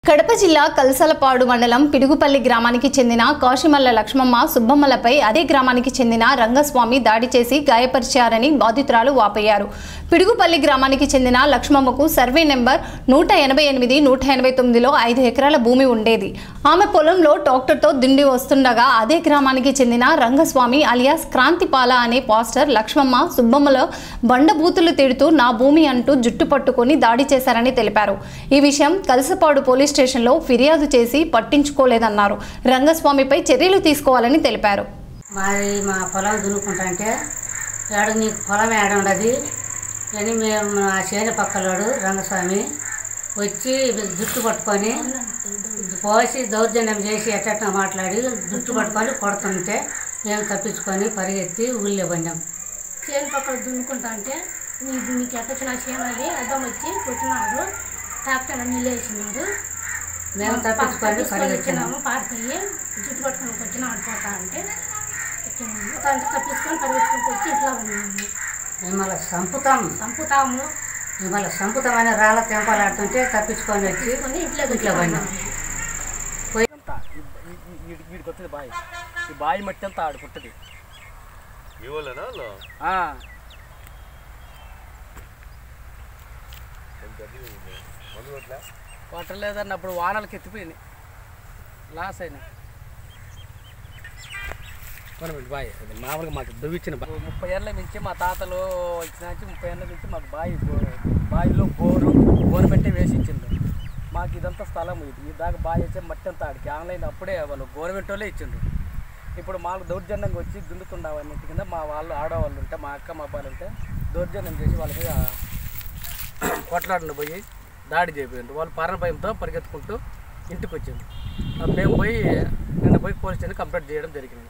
కడప జిల్లా కల్సలపాడు మండలం పిడుగుపల్లి గ్రామానికి చెందిన కాశిమల్ల లక్ష్మమ్మ సుబ్బమ్మలపై అదే గ్రామానికి చెందిన రంగస్వామి దాడి చేసి గాయపరిచారని బాధితురాలు వాపోయారు పిడుగుపల్లి గ్రామానికి చెందిన లక్ష్మమ్మకు సర్వే నెంబర్ నూట ఎనభై ఎనిమిది నూట ఎనభై తొమ్మిదిలో ఐదు ఎకరాల భూమి ఉండేది ఆమె పొలంలో ట్రాక్టర్తో దిండి వస్తుండగా అదే గ్రామానికి చెందిన రంగస్వామి అలియాస్ క్రాంతిపాల అనే పాస్టర్ లక్ష్మమ్మ సుబ్బమ్మల బండబూతులు తిడుతూ నా భూమి అంటూ జుట్టు పట్టుకొని దాడి చేశారని తెలిపారు ఈ విషయం కలసపాడు పోలీస్ స్టేషన్లో ఫిర్యాదు చేసి పట్టించుకోలేదన్నారు రంగస్వామిపై చర్యలు తీసుకోవాలని తెలిపారు మాది మా పొలం దున్నుకుంటా ఏడ నీకు పొలం ఏడ ఉండదు అని మేము మా చేను పక్కలోడు రంగస్వామి వచ్చి జుట్టు పట్టుకొని పోసి దౌర్జన్యం చేసి ఎట్ట మాట్లాడి జుట్టు పట్టుకొని కొడుతుంటే మేము తప్పించుకొని పరిగెత్తి ఊళ్ళో పడినాం చేను పక్కన దున్నుకుంటా అంటే నీకు నీకు ఎట్టొచ్చిన చేను అది అడ్డం వచ్చి కొట్టినాడు ట్రాక్టర్ నీళ్ళు వేసినాడు మేము తప్పించుకొని తీసుకొని పరిగెత్తినాము వచ్చినాము పారిపోయి జుట్టు పట్టుకొని వచ్చిన ఆడిపోతా అంటే వచ్చినాము దాంట్లో తప్పించుకొని పరిగెత్తుకుంటూ వచ్చి ఇట్లా ఉన్నాము మిమ్మల్ని చంపుతాం చంపుతాము మిమ్మల్ని చంపుతామని రాళ్ళ తెంపాలాడుతుంటే తప్పించుకొని వచ్చి తీసుకొని ఇంట్లో ఇంట్లో పడినాం అంతా ఈ- ఈ- ఈ- ఈ- వీడికి వస్తుంది బావి ఈ బావి మట్టి అంతా ఆడు పుట్టది మీ వాళ్ళేనా వాళ్ళు? ఆ, ఎంత అది ఉంది? మందు కొట్టలే? కొట్టలేదన్న అప్పుడు వానలకి ఎత్తిపోయినాయి లాస్ అయినాయి కొనబెట్టి బావి అది మామూలుగా మాకు దువ్విచ్చిన బావి ముప్పై ఏళ్ళ నుంచి మా తాతలు ఇచ్చిన నుంచి ముప్పై ఏళ్ళ నుంచి మాకు బావి బో- బావిలో బోరు బోరు పెట్టి వేసి ఇచ్చిండు మాకు ఇదంతా స్థలం ఇది ఈ దాకా బావి వచ్చే మట్టి అంతా ఆడికి ఆన్లైన్ అప్పుడే వాళ్ళు గవర్నమెంట్ వాళ్ళే ఇచ్చిండ్రు ఇప్పుడు మాకు దౌర్జన్యంగా వచ్చి దున్నుతుండవు అన్నింటి కింద మా వాళ్ళు ఆడవాళ్ళు ఉంటే మా అక్క మా అబ్బాయిలు ఉంటే దౌర్జన్యం చేసి వాళ్ళ మీద కొట్లాడిన పోయి దాడి చేయబోయిండ్రు వాళ్ళు పరణ భయంతో పరిగెత్తుకుంటూ ఇంటికి వచ్చింది అప్పుడు మేము పోయి నిన్న పోయి పోలీస్ స్టేషన్ కంప్లైంట్ చేయడం జరిగింది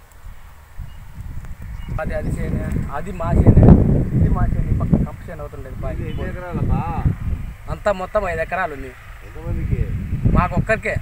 అది అది చేయనే అది మా చేయనే ఇది మా చేయని పక్క కంప చేయని అవుతుండేది ఇది బావి. ఎన్ని ఎకరాలబ్బా? అంతా మొత్తం ఐదు ఎకరాలు ఉంది ఎంతమందికి మాకు ఒక్కరికే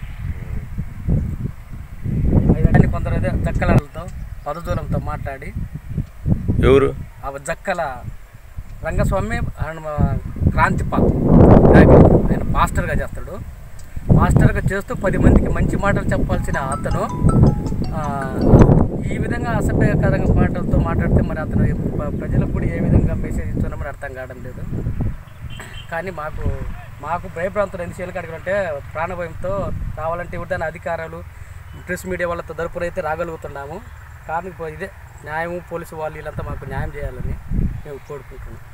ఐదు ఎకరాలు కొందరు అదే జక్కలతో పదజూలంతో మాట్లాడి ఎవరు ఆ జక్కల రంగస్వామి ఆయన క్రాంతిపాల్ నాయకుడు. ఆయన మాస్టర్గా చేస్తాడు మాస్టర్గా చేస్తూ పది మందికి మంచి మాటలు చెప్పాల్సిన అతను ఆ, ఈ విధంగా అసభ్యకరంగా మాటలతో మాట్లాడితే మరి అతను ప- ప్రజలకు కూడా ఏ విధంగా మెసేజ్ ఇస్తున్నా మరి అర్థం కావడం లేదు కానీ మాకు మాకు భయప్రాంతం ఎన్ని చేలు కడగలంటే ప్రాణభయంతో రావాలంటే ఎవరిదైనా అధికారులు ప్రెస్ మీడియా వాళ్ళతో తరపున అయితే రాగలుగుతున్నాము కానీ ఇప్పుడు ఇదే న్యాయము పోలీసు వాళ్ళు వీళ్ళంతా మాకు న్యాయం చేయాలని మేము కోరుకుంటున్నాం